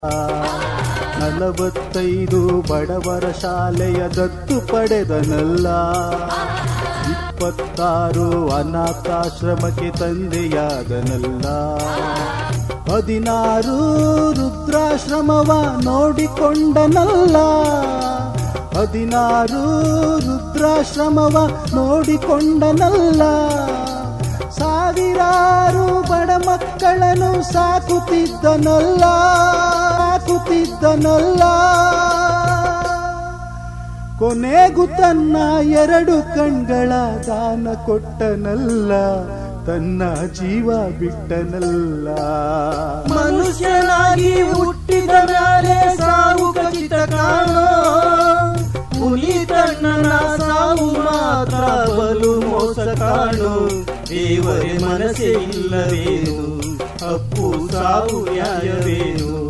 ನಲವತ್ತೈದು ಬಡವರ ಶಾಲೆಯ ದತ್ತು ಪಡೆದನಲ್ಲ ಇಪ್ಪತ್ತಾರು ಅನಾಥಾಶ್ರಮಕ್ಕೆ ತಂದೆಯಾದನಲ್ಲ ಹದಿನಾರು ರುದ್ರಾಶ್ರಮವ ನೋಡಿಕೊಂಡನಲ್ಲ ಹದಿನಾರು ರುದ್ರಾಶ್ರಮವ ನೋಡಿಕೊಂಡನಲ್ಲ ಸಾವಿರಾರು ಬಡ ಮಕ್ಕಳನ್ನು ಸಾಕುತ್ತಿದ್ದನಲ್ಲ ಸಾಕುತ್ತಿದ್ದನಲ್ಲ ಕೊನೆಗೂ ತನ್ನ ಎರಡು ಕಣ್ಗಳ ದಾನ ಕೊಟ್ಟನಲ್ಲ ತನ್ನ ಜೀವ ಬಿಟ್ಟನಲ್ಲ ಮನುಷ್ಯನಾಗಿ ಹುಟ್ಟಿದ ಮೇಲೆ ಸಾವು ಖಚಿತ ಕಾಣೋ ಪುನೀತಣ್ಣನ ಸಾವು ಮಾತ್ರ ಬಲು ಮೋಸ ಕಾಣು ದೇವರೇ ಮನಸ್ಸೇ ಇಲ್ಲವೇನು ಅಪ್ಪು ಸಾವು ನ್ಯಾಯವೇನು